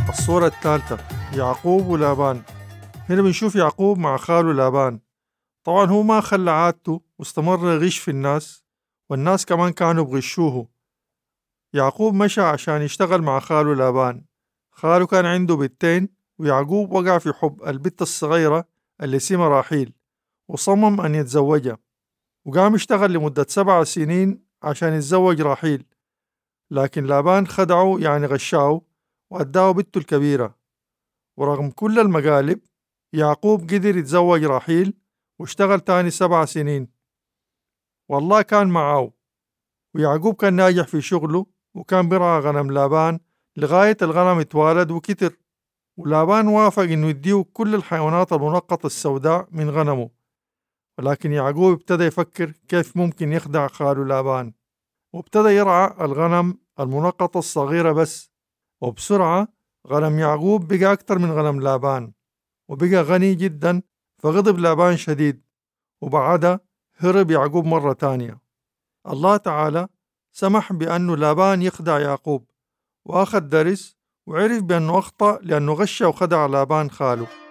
الصورة الثالثة يعقوب ولابان هنا بنشوف يعقوب مع خاله لابان طبعا هو ما خلى عادته واستمر يغش في الناس والناس كمان كانوا بغشوه يعقوب مشى عشان يشتغل مع خاله لابان خاله كان عنده بنتين ويعقوب وقع في حب البت الصغيرة اللي اسمها راحيل وصمم أن يتزوجها وقام يشتغل لمدة سبع سنين عشان يتزوج راحيل لكن لابان خدعه يعني غشاه وأداه بنته الكبيرة ورغم كل المقالب يعقوب قدر يتزوج راحيل واشتغل تاني سبع سنين والله كان معاه ويعقوب كان ناجح في شغله وكان بيرعى غنم لابان لغاية الغنم اتوالد وكتر ولابان وافق إنه يديه كل الحيوانات المنقطة السوداء من غنمه ولكن يعقوب ابتدى يفكر كيف ممكن يخدع خاله لابان وابتدى يرعى الغنم المنقطة الصغيرة بس وبسرعة غنم يعقوب بقى أكتر من غنم لابان وبقى غني جدا فغضب لابان شديد وبعدها هرب يعقوب مرة تانية الله تعالى سمح بأنه لابان يخدع يعقوب وأخذ درس وعرف بأنه أخطأ لأنه غش وخدع لابان خاله